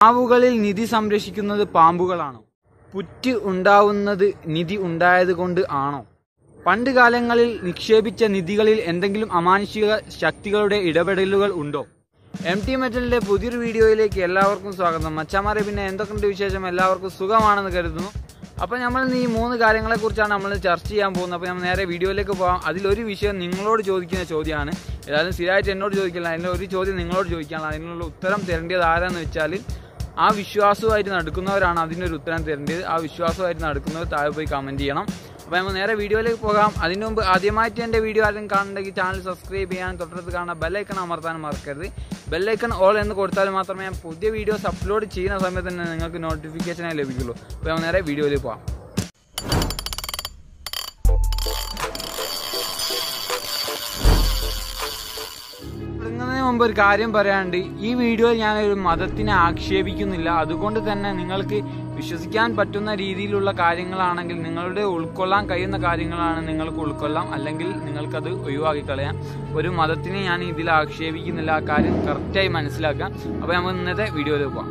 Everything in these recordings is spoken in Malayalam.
പാമ്പുകളിൽ നിധി സംരക്ഷിക്കുന്നത് പാമ്പുകളാണോ പുറ്റ് ഉണ്ടാവുന്നത് നിധി ഉണ്ടായത് കൊണ്ട് ആണോ പണ്ട് കാലങ്ങളിൽ നിക്ഷേപിച്ച നിധികളിൽ എന്തെങ്കിലും അമാനുഷിക ശക്തികളുടെ ഇടപെടലുകൾ ഉണ്ടോ എം ടി മെറ്റലിന്റെ പുതിയൊരു വീഡിയോയിലേക്ക് എല്ലാവർക്കും സ്വാഗതം മച്ചാമാരെ പിന്നെ എന്തൊക്കെയുണ്ട് വിശേഷം എല്ലാവർക്കും സുഖമാണെന്ന് കരുതുന്നു അപ്പോൾ നമ്മൾ ഇന്ന് ഈ മൂന്ന് കാര്യങ്ങളെ കുറിച്ചാണ് നമ്മൾ ചർച്ച ചെയ്യാൻ പോകുന്നത് അപ്പോൾ നമ്മൾ നേരെ വീഡിയോയിലേക്ക് പോകാം അതിലൊരു വിഷയം നിങ്ങളോട് ചോദിക്കുന്ന ചോദ്യമാണ് ഏതായാലും സ്ഥിരമായിട്ട് എന്നോട് ചോദിക്കില്ല അതിൻ്റെ ഒരു ചോദ്യം നിങ്ങളോട് ചോദിക്കാനുള്ള അതിനുള്ള ഉത്തരം തരേണ്ടത് ആരാന്ന് വെച്ചാൽ ആ വിശ്വാസവുമായിട്ട് നടക്കുന്നവരാണ് അതിനൊരു ഉത്തരം തരേണ്ടത് ആ വിശ്വാസവുമായിട്ട് നടക്കുന്നവർ താഴെ പോയി കമൻറ്റ് ചെയ്യണം അപ്പോൾ നമ്മൾ നേരെ വീഡിയോയിലേക്ക് പോകാം അതിന് മുമ്പ് ആദ്യമായിട്ട് എൻ്റെ വീഡിയോ ആരെങ്കിലും കാണുന്നുണ്ടെങ്കിൽ ചാനൽ സബ്സ്ക്രൈബ് ചെയ്യാൻ തൊട്ടടുത്ത് കാണുന്ന ബെല്ലൈക്കൺ അമർത്താനും മറക്കരുത് ബെല്ലൈക്കൺ ഓൾ എന്ന് കൊടുത്താൽ മാത്രമേ ഞാൻ പുതിയ വീഡിയോസ് അപ്ലോഡ് ചെയ്യുന്ന സമയത്ത് തന്നെ നിങ്ങൾക്ക് നോട്ടിഫിക്കേഷനായി ലഭിക്കുള്ളൂ അപ്പോൾ നമ്മൾ നേരെ വീഡിയോയിലേക്ക് പോകാം തുടങ്ങുന്നതിന് മുമ്പ് ഒരു കാര്യം പറയാണ്ട് ഈ വീഡിയോയിൽ ഞാൻ ഒരു മതത്തിനെ ആക്ഷേപിക്കുന്നില്ല അതുകൊണ്ട് തന്നെ നിങ്ങൾക്ക് വിശ്വസിക്കാൻ പറ്റുന്ന രീതിയിലുള്ള കാര്യങ്ങളാണെങ്കിൽ നിങ്ങളുടെ ഉൾക്കൊള്ളാൻ കഴിയുന്ന കാര്യങ്ങളാണ് നിങ്ങൾക്ക് ഉൾക്കൊള്ളാം അല്ലെങ്കിൽ നിങ്ങൾക്കത് ഒഴിവാക്കി കളയാം ഒരു മതത്തിനെ ഞാൻ ഇതിൽ ആക്ഷേപിക്കുന്നില്ല ആ കാര്യം കറക്റ്റായി മനസ്സിലാക്കാം അപ്പോൾ നമ്മൾ ഇന്നത്തെ വീഡിയോയിൽ പോകാം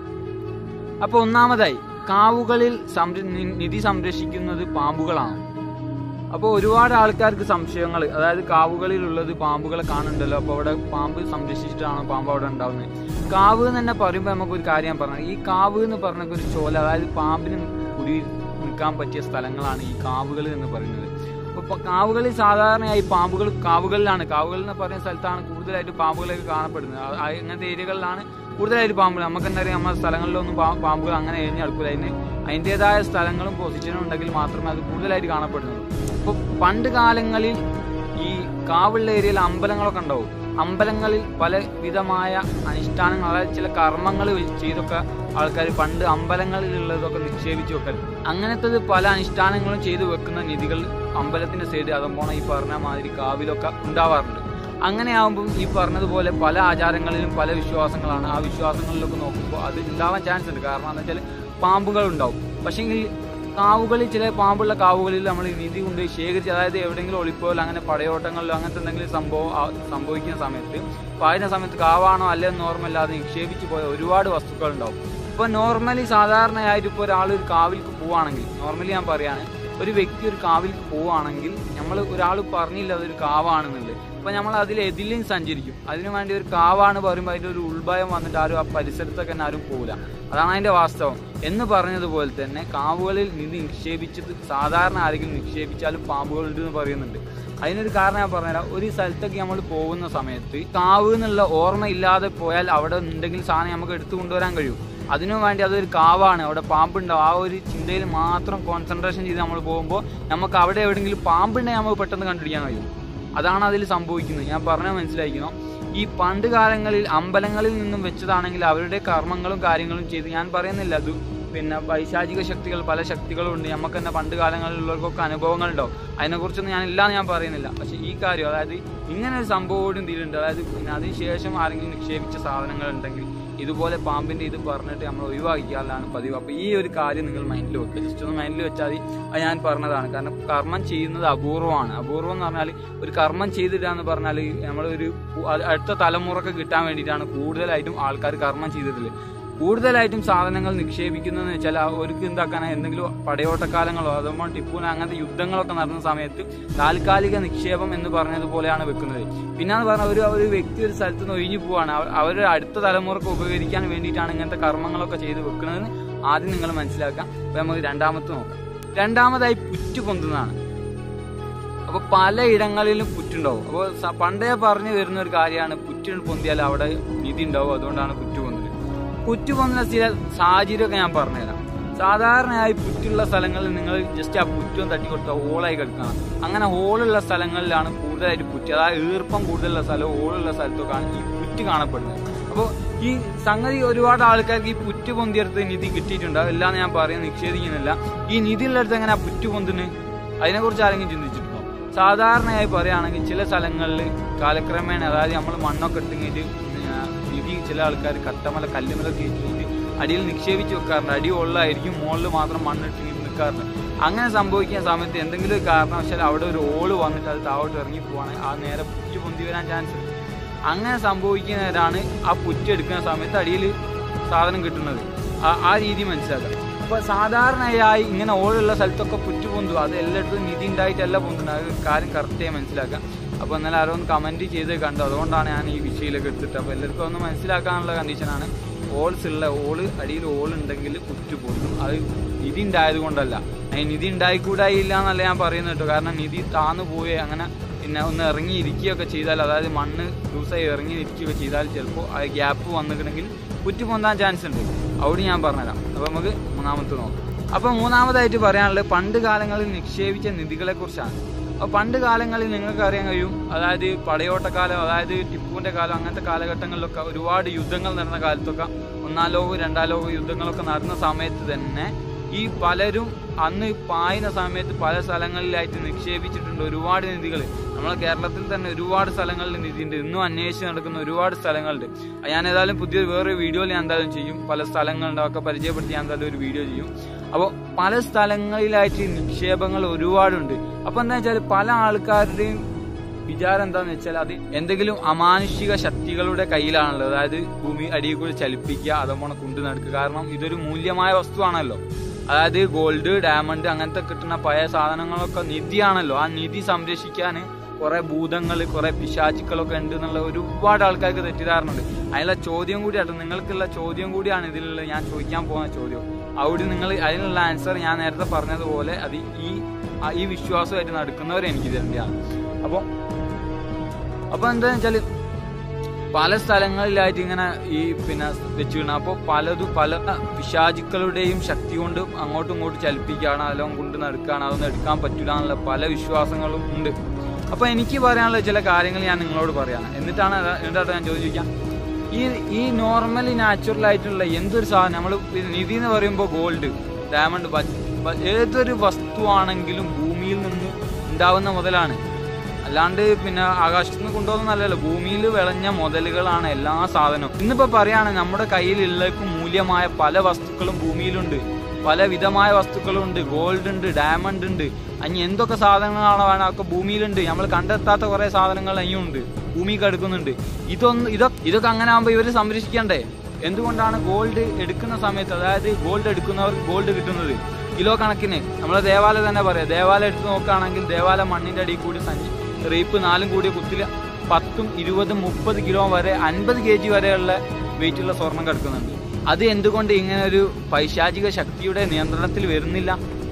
അപ്പോൾ ഒന്നാമതായി കാവുകളിൽ സംര- നി- നിധി സംരക്ഷിക്കുന്നത് പാമ്പുകളാണ് അപ്പോൾ ഒരുപാട് ആൾക്കാർക്ക് സംശയങ്ങൾ അതായത് കാവുകളിലുള്ളത് പാമ്പുകളെ കാണുന്നുണ്ടല്ലോ അപ്പോൾ അവിടെ പാമ്പ് സംരക്ഷിച്ചിട്ടാണ് പാമ്പ് അവിടെ ഉണ്ടാവുന്നത് കാവ് എന്ന് തന്നെ പറയുമ്പോൾ നമുക്ക് ഒരു കാര്യം പറഞ്ഞു ഈ കാവ് എന്ന് പറഞ്ഞ ഒരു ചോല അതായത് പാമ്പിന് കുടി നിൽക്കാൻ പറ്റിയ സ്ഥലങ്ങളാണ് ഈ കാവുകൾ എന്ന് പറയുന്നത് അപ്പോൾ കാവുകളിൽ സാധാരണയായി പാമ്പുകൾ കാവുകളിലാണ് കാവുകൾ എന്ന് പറയുന്ന സ്ഥലത്താണ് കൂടുതലായിട്ട് പാമ്പുകളൊക്കെ കാണപ്പെടുന്നത് ആ- ആ ഇങ്ങനത്തെ ഏരിയകളിലാണ് കൂടുതലായിട്ട് പാമ്പുകൾ നമുക്ക് എന്താ പറയുക നമ്മുടെ സ്ഥലങ്ങളിലൊന്നും പാ- പാമ്പുകൾ അങ്ങനെ എഴുതി നടക്കില്ല അതിന് അതിൻ്റെതായ സ്ഥലങ്ങളും പൊസിഷനും ഉണ്ടെങ്കിൽ മാത്രമേ അത് കൂടുതലായിട്ട് കാണപ്പെടുന്നുള്ളൂ അപ്പോൾ പണ്ട് കാലങ്ങളിൽ ഈ കാവുള്ള ഏരിയയിൽ അമ്പലങ്ങളൊക്കെ ഉണ്ടാവും അമ്പലങ്ങളിൽ പല വിധമായ അനുഷ്ഠാനങ്ങൾ അതായത് ചില കർമ്മങ്ങൾ ചെയ്തൊക്കെ ആൾക്കാർ പണ്ട് അമ്പലങ്ങളിലുള്ളതൊക്കെ നിക്ഷേപിച്ച് വെക്കൽ അങ്ങനത്തത് പല അനുഷ്ഠാനങ്ങളും ചെയ്തു വെക്കുന്ന നിധികൾ അമ്പലത്തിന്റെ സൈഡ് അതുപോലെ ഈ പറഞ്ഞ മാതിരി കാവിലൊക്കെ ഉണ്ടാവാറുണ്ട് അങ്ങനെ ആകുമ്പോൾ ഈ പറഞ്ഞതുപോലെ പല ആചാരങ്ങളിലും പല വിശ്വാസങ്ങളാണ് ആ വിശ്വാസങ്ങളിലൊക്കെ നോക്കുമ്പോൾ അത് ഉണ്ടാവാൻ ചാൻസ് ഉണ്ട് കാരണം എന്താ വെച്ചാൽ പാമ്പുകൾ ഉണ്ടാവും പക്ഷേങ്കിൽ കാവുകളിൽ ചില പാമ്പുള്ള കാവുകളിൽ നമ്മൾ നിധി കൊണ്ട് ശേഖരിച്ച് അതായത് എവിടെയെങ്കിലും ഒളിപ്പോലോ അങ്ങനെ പടയോട്ടങ്ങളിലോ അങ്ങനത്തെ എന്തെങ്കിലും സംഭവം ആ സംഭവിക്കുന്ന സമയത്ത് പായുന്ന സമയത്ത് കാവാണോ അല്ലെന്ന് ഓർമ്മയില്ലാതെ നിക്ഷേപിച്ച് പോയ ഒരുപാട് വസ്തുക്കൾ ഉണ്ടാവും ഇപ്പോൾ നോർമലി സാധാരണയായിട്ട് ഇപ്പോൾ ഒരാൾ ഒരു കാവിലേക്ക് പോവുകയാണെങ്കിൽ നോർമലി ഞാൻ പറയാണ് ഒരു വ്യക്തി ഒരു കാവിലേക്ക് പോവുകയാണെങ്കിൽ നമ്മൾ ഒരാൾ പറഞ്ഞില്ല അതൊരു കാവാണെന്നുള്ളത് അപ്പോൾ നമ്മൾ അതിൽ എതിലും സഞ്ചരിക്കും അതിനു വേണ്ടി ഒരു കാവാണ് പറയുമ്പോൾ അതിൻ്റെ ഒരു ഉൾഭയം വന്നിട്ട് ആരും ആ പരിസരത്തൊക്കെ തന്നെ ആരും പോകില്ല അതാണ് അതിൻ്റെ വാസ്തവം എന്ന് പറഞ്ഞതുപോലെ തന്നെ കാവുകളിൽ നിധി നിക്ഷേപിച്ചത് സാധാരണ ആരെങ്കിലും നിക്ഷേപിച്ചാലും പാമ്പുകളുണ്ട് എന്ന് പറയുന്നുണ്ട് അതിനൊരു കാരണം ഞാൻ പറഞ്ഞുതരാം ഒരു സ്ഥലത്തേക്ക് നമ്മൾ പോകുന്ന സമയത്ത് കാവ് എന്നുള്ള ഓർമ്മ ഇല്ലാതെ പോയാൽ അവിടെ ഉണ്ടെങ്കിൽ സാധനം നമുക്ക് എടുത്തു കൊണ്ടുവരാൻ കഴിയും അതിനു വേണ്ടി അതൊരു കാവാണ് അവിടെ പാമ്പുണ്ടാവും ആ ഒരു ചിന്തയിൽ മാത്രം കോൺസെൻട്രേഷൻ ചെയ്ത് നമ്മൾ പോകുമ്പോൾ നമുക്ക് അവിടെ എവിടെയെങ്കിലും പാമ്പുണ്ടെങ്കിൽ നമുക്ക് പെട്ടെന്ന് കണ്ടുപിടിക്കാൻ കഴിയും അതാണ് അതിൽ സംഭവിക്കുന്നത് ഞാൻ പറഞ്ഞാൽ മനസ്സിലാക്കണം ഈ പണ്ട് കാലങ്ങളിൽ അമ്പലങ്ങളിൽ നിന്നും വെച്ചതാണെങ്കിൽ അവരുടെ കർമ്മങ്ങളും കാര്യങ്ങളും ചെയ്ത് ഞാൻ പറയുന്നില്ല അത് പിന്നെ പൈശാചിക ശക്തികൾ പല ശക്തികളും ഉണ്ട് നമുക്ക് തന്നെ പണ്ട് കാലങ്ങളിലുള്ളവർക്കൊക്കെ അനുഭവങ്ങളുണ്ടാവും അതിനെക്കുറിച്ചൊന്നും ഞാൻ ഇല്ലാന്ന് ഞാൻ പറയുന്നില്ല പക്ഷേ ഈ കാര്യം അതായത് ഇങ്ങനെ ഒരു സംഭവം കൂടി ഇതിലുണ്ട് അതായത് പിന്നെ അതിനുശേഷം ആരെങ്കിലും നിക്ഷേപിച്ച സാധനങ്ങൾ ഉണ്ടെങ്കിൽ ഇതുപോലെ പാമ്പിന്റെ ഇത് പറഞ്ഞിട്ട് നമ്മൾ ഒഴിവാക്കിയാലാണ് പതിവ് അപ്പോൾ ഈ ഒരു കാര്യം നിങ്ങൾ മൈൻഡിൽ വെക്കുക ജസ്റ്റ് ഒന്ന് മൈൻഡിൽ വെച്ചാൽ മതി അത് ഞാൻ പറഞ്ഞതാണ് കാരണം കർമ്മം ചെയ്യുന്നത് അപൂർവമാണ് അപൂർവം എന്ന് പറഞ്ഞാൽ ഒരു കർമ്മം ചെയ്തില്ല എന്ന് പറഞ്ഞാൽ നമ്മളൊരു അത് അടുത്ത തലമുറക്ക് കിട്ടാൻ വേണ്ടിയിട്ടാണ് കൂടുതലായിട്ടും ആൾക്കാർ കർമ്മം ചെയ്തിട്ടുള്ളത് കൂടുതലായിട്ടും സാധനങ്ങൾ നിക്ഷേപിക്കുന്നതെന്ന് വെച്ചാൽ അവർക്ക് എന്താക്കാനാ എന്തെങ്കിലും പടയോട്ടക്കാലങ്ങളോ അതുമ്പോൾ ടിപ്പുവിന് അങ്ങനത്തെ യുദ്ധങ്ങളൊക്കെ നടന്ന സമയത്ത് താൽക്കാലിക നിക്ഷേപം എന്ന് പറഞ്ഞതുപോലെയാണ് വെക്കുന്നത് പിന്നെ എന്ന് പറഞ്ഞാൽ ഒരു ഒരു വ്യക്തി ഒരു സ്ഥലത്ത് നിന്ന് ഒഴിഞ്ഞു പോവാണ് അവ- അവരുടെ അടുത്ത തലമുറക്ക് ഉപകരിക്കാൻ വേണ്ടിയിട്ടാണ് ഇങ്ങനത്തെ കർമ്മങ്ങളൊക്കെ ചെയ്ത് വെക്കുന്നതെന്ന് ആദ്യം നിങ്ങൾ മനസ്സിലാക്കാം അപ്പൊ നമുക്ക് രണ്ടാമത്തെ നോക്കാം രണ്ടാമതായി പുറ്റ് പൊന്തുന്നതാണ് അപ്പൊ പലയിടങ്ങളിലും പുറ്റുണ്ടാവും അപ്പോൾ സ- പണ്ടേ പറഞ്ഞു വരുന്ന ഒരു കാര്യമാണ് പുറ്റ് പൊന്തിയാൽ അവിടെ നിധി ഉണ്ടാവും അതുകൊണ്ടാണ് പുറ്റ് പൊന്തല് പുറ്റ് പൊന്തുന്ന ചില സാഹചര്യമൊക്കെ ഞാൻ പറഞ്ഞുതരാം സാധാരണയായി പുറ്റുള്ള സ്ഥലങ്ങളിൽ നിങ്ങൾ ജസ്റ്റ് ആ പുറ്റും തട്ടി കൊടുത്താൽ ഹോളായി കിടക്കണം അങ്ങനെ ഹോളുള്ള സ്ഥലങ്ങളിലാണ് കൂടുതലായിട്ട് പുറ്റ് അതായത് ഈർപ്പം കൂടുതലുള്ള സ്ഥലവും ഹോളുള്ള സ്ഥലത്തൊക്കെയാണ് ഈ പുറ്റ് കാണപ്പെടുന്നത് അപ്പോൾ ഈ സംഗതി ഒരുപാട് ആൾക്കാർക്ക് ഈ പുറ്റ് പൊന്തിയെടുത്ത് നിധി കിട്ടിയിട്ടുണ്ട് അതെല്ലാം ഞാൻ പറയുന്നത് നിഷേധിക്കുന്നില്ല ഈ നിധി ഉള്ളിടത്ത് എങ്ങനെ പുറ്റ് പൊന്തുന്നത് അതിനെക്കുറിച്ച് ആരെങ്കിലും ചിന്തിച്ചിട്ടുണ്ടോ സാധാരണയായി പറയുകയാണെങ്കിൽ ചില സ്ഥലങ്ങളിൽ കാലക്രമേണ അതായത് നമ്മൾ മണ്ണൊക്കെ ഇട്ടിങ്ങിട്ട് നിധി ചില ആൾക്കാർ കട്ടമല കല്ലുമലൊക്കെ ഇട്ടിട്ട് അടിയിൽ നിക്ഷേപിച്ച് വെക്കാറുണ്ട് അടി ഉള്ളായിരിക്കും മുകളിൽ മാത്രം മണ്ണിട്ടിങ്ങനെ നിൽക്കാറുണ്ട് അങ്ങനെ സംഭവിക്കുന്ന സമയത്ത് എന്തെങ്കിലും ഒരു കാരണവശാൽ അവിടെ ഒരു ഓള് വന്നിട്ട് അത് താഴോട്ട് ഇറങ്ങി പോവാണെങ്കിൽ ആ നേരെ പുറ്റ് പൊന്തി വരാൻ ചാൻസ് ഉണ്ട് അങ്ങനെ സംഭവിക്കുന്നവരാണ് ആ പുറ്റ് എടുക്കുന്ന സമയത്ത് അടിയിൽ സാധനം കിട്ടുന്നത് ആ- ആ രീതി മനസ്സിലാക്കുക അപ്പൊ സാധാരണയായി ഇങ്ങനെ ഓളുള്ള സ്ഥലത്തൊക്കെ പുറ്റു പൊന്തു അത് എല്ലായിടത്തും നിധി ഉണ്ടായിട്ടല്ല പൊന്തുന്നത് അത് ഒരു കാര്യം കറക്റ്റായി മനസ്സിലാക്കുക അപ്പോൾ ഇന്നലെ ആരോ ഒന്ന് കമന്റ് ചെയ്ത് കണ്ടു അതുകൊണ്ടാണ് ഞാൻ ഈ വിഷയിലൊക്കെ എടുത്തിട്ട് അപ്പോൾ എല്ലാവർക്കും ഒന്ന് മനസ്സിലാക്കാനുള്ള കണ്ടീഷനാണ് ഓൾസ് ഉള്ള ഓള് അടിയിൽ ഓൾ ഉണ്ടെങ്കിൽ കുറ്റു പൊന്തും അത് നിധി ഉണ്ടായത് കൊണ്ടല്ല അതിന് നിധി ഉണ്ടായിക്കൂടായില്ല എന്നല്ല ഞാൻ പറയുന്നത് കേട്ടോ കാരണം നിധി താന്നു പോയേ അങ്ങനെ പിന്നെ ഒന്ന് ഇറങ്ങി ഇരിക്കുകയൊക്കെ ചെയ്താൽ അതായത് മണ്ണ് ലൂസായി ഇറങ്ങി ഇരിക്കുകയൊക്കെ ചെയ്താൽ ചിലപ്പോൾ ആ ഗ്യാപ്പ് വന്നിട്ടുണ്ടെങ്കിൽ കുറ്റി പൊന്താൻ ചാൻസ് ഉണ്ട് അവിടെ ഞാൻ പറഞ്ഞുതരാം അപ്പോൾ നമുക്ക് മൂന്നാമത്തെ നോക്കാം അപ്പോൾ മൂന്നാമതായിട്ട് പറയാനുള്ളത് പണ്ട് കാലങ്ങളിൽ നിക്ഷേപിച്ച നിധികളെ കുറിച്ചാണ് അപ്പോൾ പണ്ട് കാലങ്ങളിൽ നിങ്ങൾക്ക് അറിയാൻ കഴിയും അതായത് പടയോട്ടക്കാലം അതായത് ടിപ്പുവിന്റെ കാലം അങ്ങനത്തെ കാലഘട്ടങ്ങളിലൊക്കെ ഒരുപാട് യുദ്ധങ്ങൾ നടന്ന കാലത്തൊക്കെ ഒന്നാം ലോക രണ്ടാം ലോക യുദ്ധങ്ങളൊക്കെ നടന്ന സമയത്ത് തന്നെ ഈ പലരും അന്ന് പായുന്ന സമയത്ത് പല സ്ഥലങ്ങളിലായിട്ട് നിക്ഷേപിച്ചിട്ടുണ്ട് ഒരുപാട് നിധികൾ നമ്മളെ കേരളത്തിൽ തന്നെ ഒരുപാട് സ്ഥലങ്ങളിൽ നിധിയുണ്ട് ഇന്നും അന്വേഷിച്ച് നടക്കുന്ന ഒരുപാട് സ്ഥലങ്ങളുണ്ട് അത് ഞാൻ ഏതായാലും പുതിയ വേറെ വീഡിയോയിൽ ഞാൻ എന്തായാലും ചെയ്യും പല സ്ഥലങ്ങളുണ്ട് ഒക്കെ പരിചയപ്പെടുത്തി ഞാൻ എന്തായാലും ഒരു വീഡിയോ ചെയ്യും അപ്പോൾ പല സ്ഥലങ്ങളിലായിട്ട് നിക്ഷേപങ്ങൾ ഒരുപാടുണ്ട് അപ്പോൾ എന്താ വെച്ചാൽ പല ആൾക്കാരുടെയും വിചാരം എന്താന്ന് വെച്ചാൽ അത് എന്തെങ്കിലും അമാനുഷിക ശക്തികളുടെ കയ്യിലാണല്ലോ അതായത് ഭൂമി അടിയിൽ കൂടി ചലിപ്പിക്കുക അതമ്മ കൊണ്ടു നടക്കുക കാരണം ഇതൊരു മൂല്യമായ വസ്തുവാണല്ലോ അതായത് ഗോൾഡ് ഡയമണ്ട് അങ്ങനത്തെ കിട്ടുന്ന പഴയ സാധനങ്ങളൊക്കെ നിധിയാണല്ലോ ആ നിധി സംരക്ഷിക്കാൻ കുറെ ഭൂതങ്ങൾ കുറെ പിശാചുക്കളൊക്കെ ഉണ്ട് എന്നുള്ള ഒരുപാട് ആൾക്കാർക്ക് തെറ്റിദ്ധാരണ ഉണ്ട് അതിനുള്ള ചോദ്യം കൂടിയാട്ടോ നിങ്ങൾക്കുള്ള ചോദ്യം കൂടിയാണ് ഇതിലുള്ള ഞാൻ ചോദിക്കാൻ പോകുന്ന ചോദ്യം അവിടെ നിങ്ങൾ അതിനുള്ള ആൻസർ ഞാൻ നേരത്തെ പറഞ്ഞതുപോലെ അത് ഈ ആ ഈ വിശ്വാസമായിട്ട് നടക്കുന്നവരെ എനിക്ക് തരേണ്ടതാണ് അപ്പോൾ അപ്പൊ എന്താന്ന് വെച്ചാല് പല സ്ഥലങ്ങളിലായിട്ട് ഇങ്ങനെ ഈ പിന്നെ വെച്ചിരുന്ന അപ്പോൾ പലതും പല പിശാചുക്കളുടെയും ശക്തി കൊണ്ട് അങ്ങോട്ടും ഇങ്ങോട്ടും ചലിപ്പിക്കുകയാണ് അതെല്ലാം കൊണ്ട് നടക്കുകയാണ് അതൊന്നും എടുക്കാൻ പറ്റില്ല എന്നുള്ള പല വിശ്വാസങ്ങളും ഉണ്ട് അപ്പൊ എനിക്ക് പറയാനുള്ള ചില കാര്യങ്ങൾ ഞാൻ നിങ്ങളോട് പറയാണ് എന്നിട്ടാണ് അത് എന്നിട്ടാണ് ഞാൻ ചോദിക്കാം ഈ ഈ നോർമലി നാച്ചുറൽ ആയിട്ടുള്ള എന്തൊരു സാധനം നമ്മൾ നിധി എന്ന് പറയുമ്പോൾ ഗോൾഡ് ഡയമണ്ട് ഏതൊരു വസ്തുവാണെങ്കിലും ഭൂമിയിൽ നിന്ന് ഉണ്ടാവുന്ന മുതലാണ് അല്ലാണ്ട് പിന്നെ ആകാശത്ത് നിന്ന് കൊണ്ടുപോകുന്നതല്ലല്ലോ ഭൂമിയിൽ വിളഞ്ഞ മുതലുകളാണ് എല്ലാ സാധനവും ഇന്നിപ്പോ പറയാണ് നമ്മുടെ കയ്യിലുള്ളവർക്കും മൂല്യമായ പല വസ്തുക്കളും ഭൂമിയിലുണ്ട് പല വിധമായ വസ്തുക്കളും ഉണ്ട് ഗോൾഡ് ഉണ്ട് ഡയമണ്ട് ഉണ്ട് അനി എന്തൊക്കെ സാധനങ്ങളാണോ വേണം ഒക്കെ ഭൂമിയിലുണ്ട് നമ്മൾ കണ്ടെത്താത്ത കുറെ സാധനങ്ങൾ ഉണ്ട് ഭൂമി കിടക്കുന്നുണ്ട് ഇതൊന്നും ഇതൊക്കെ ഇതൊക്കെ അങ്ങനെ ആകുമ്പോൾ ഇവർ സംരക്ഷിക്കണ്ടേ എന്തുകൊണ്ടാണ് ഗോൾഡ് എടുക്കുന്ന സമയത്ത് അതായത് ഗോൾഡ് എടുക്കുന്നവർക്ക് ഗോൾഡ് കിട്ടുന്നത് കിലോ കണക്കിന് നമ്മളെ ദേവാലയം തന്നെ പറയാം ദേവാലയം എടുത്ത് നോക്കുകയാണെങ്കിൽ ദേവാലയം മണ്ണിന്റെ അടിയിൽ കൂടി സഞ്ചി റേപ്പ് നാലും കൂടി കുത്തിൽ പത്തും ഇരുപതും മുപ്പത് കിലോ വരെ അൻപത് കെ ജി വരെയുള്ള വെയിറ്റുള്ള സ്വർണം കിടക്കുന്നുണ്ട് അത് എന്തുകൊണ്ട് ഇങ്ങനെ ഒരു പൈശാചിക ശക്തിയുടെ നിയന്ത്രണത്തിൽ വരുന്നില്ല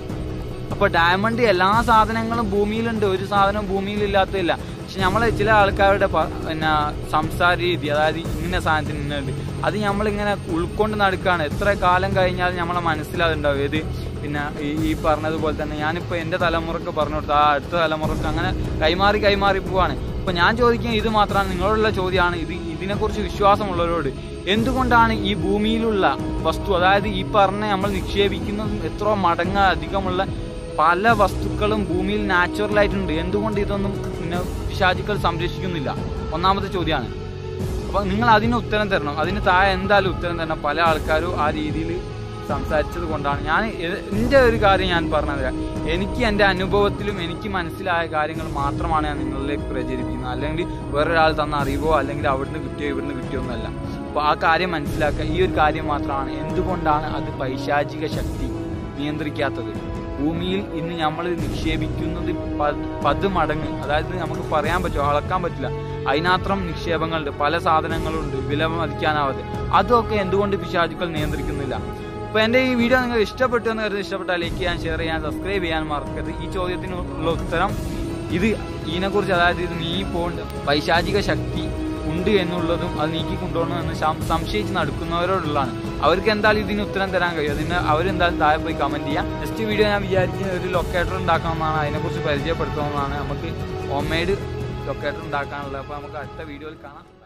അപ്പൊ ഡയമണ്ട് എല്ലാ സാധനങ്ങളും ഭൂമിയിലുണ്ട് ഒരു സാധനം ഭൂമിയിൽ ഇല്ലാത്തതില്ല പക്ഷെ നമ്മളെ ചില ആൾക്കാരുടെ പ- പിന്നെ സംസാര രീതി അതായത് ഇങ്ങനെ സാധനത്തിന് ഇന്നുണ്ട് അത് നമ്മളിങ്ങനെ ഉൾക്കൊണ്ട് നടക്കുകയാണ് എത്ര കാലം കഴിഞ്ഞാൽ നമ്മളെ മനസ്സിലാകുന്നുണ്ടാവും ഏത് പിന്നെ ഈ ഈ പറഞ്ഞതുപോലെ തന്നെ ഞാനിപ്പോൾ എൻ്റെ തലമുറക്ക് പറഞ്ഞു കൊടുത്തു ആ അടുത്ത തലമുറക്ക് അങ്ങനെ കൈമാറി കൈമാറി പോവാണ് അപ്പൊ ഞാൻ ചോദിക്കുന്നത് ഇത് മാത്രമാണ് നിങ്ങളോടുള്ള ചോദ്യമാണ് ഇത് ഇതിനെക്കുറിച്ച് വിശ്വാസമുള്ളവരോട് എന്തുകൊണ്ടാണ് ഈ ഭൂമിയിലുള്ള വസ്തു അതായത് ഈ പറഞ്ഞ നമ്മൾ നിക്ഷേപിക്കുന്നതും എത്രയോ മടങ്ങ് അധികമുള്ള പല വസ്തുക്കളും ഭൂമിയിൽ നാച്ചുറൽ ആയിട്ടുണ്ട് എന്തുകൊണ്ട് ഇതൊന്നും പിന്നെ പിശാചുക്കൾ സംരക്ഷിക്കുന്നില്ല ഒന്നാമത്തെ ചോദ്യമാണ് അപ്പൊ നിങ്ങൾ അതിന് ഉത്തരം തരണം അതിന് താഴെ എന്തായാലും ഉത്തരം തരണം പല ആൾക്കാരും ആ രീതിയിൽ സംസാരിച്ചത് കൊണ്ടാണ് ഞാൻ ഇത് എൻ്റെ ഒരു കാര്യം ഞാൻ പറഞ്ഞുതരാം എനിക്ക് എൻ്റെ അനുഭവത്തിലും എനിക്ക് മനസ്സിലായ കാര്യങ്ങൾ മാത്രമാണ് ഞാൻ നിങ്ങളിലേക്ക് പ്രചരിപ്പിക്കുന്നത് അല്ലെങ്കിൽ വേറൊരാൾ തന്ന അറിവോ അല്ലെങ്കിൽ അവിടുന്ന് കിട്ടിയോ ഇവിടുന്ന് കിട്ടിയോ ഒന്നല്ല അപ്പോൾ ആ കാര്യം മനസ്സിലാക്കുക ഈ ഒരു കാര്യം മാത്രമാണ് എന്തുകൊണ്ടാണ് അത് പൈശാചിക ശക്തി നിയന്ത്രിക്കാത്തത് ഭൂമിയിൽ ഇന്ന് നമ്മൾ നിക്ഷേപിക്കുന്നത് പത് പത് മടങ്ങ് അതായത് നമുക്ക് പറയാൻ പറ്റുമോ അളക്കാൻ പറ്റില്ല അതിനാത്രം നിക്ഷേപങ്ങളുണ്ട് പല സാധനങ്ങളുണ്ട് വില മതിക്കാനാവാതെ അതൊക്കെ എന്തുകൊണ്ട് പിശാചുക്കൾ നിയന്ത്രിക്കുന്നില്ല അപ്പൊ എന്റെ ഈ വീഡിയോ നിങ്ങൾക്ക് ഇഷ്ടപ്പെട്ടു എന്ന് കരുതി ഇഷ്ടപ്പെട്ടാൽ ലൈക്ക് ചെയ്യാൻ ഷെയർ ചെയ്യാൻ സബ്സ്ക്രൈബ് ചെയ്യാൻ മറക്കരുത് ഈ ചോദ്യത്തിനുള്ള ഉത്തരം ഇത് ഇതിനെക്കുറിച്ച് അതായത് ഇത് നീ പോണ്ട് പൈശാചിക ശക്തി ഉണ്ട് എന്നുള്ളതും അത് നീക്കി കൊണ്ടുപോകണം എന്ന് സം- സംശയിച്ച് നടക്കുന്നവരോടുള്ളതാണ് അവർക്ക് എന്തായാലും ഇതിന് ഉത്തരം തരാൻ കഴിയും അതിന് അവരെന്തായാലും താഴെ പോയി കമന്റ് ചെയ്യാം നെക്സ്റ്റ് വീഡിയോ ഞാൻ വിചാരിക്കുന്നത് ഒരു ലൊക്കേറ്റർ ഉണ്ടാക്കണമെന്നാണ് അതിനെക്കുറിച്ച് പരിചയപ്പെടുത്തണമെന്നാണ് നമുക്ക് ഹോം മെയ്ഡ് ലൊക്കേറ്റർ ഉണ്ടാക്കാനുള്ളത് അപ്പോൾ നമുക്ക് അടുത്ത വീഡിയോയിൽ കാണാം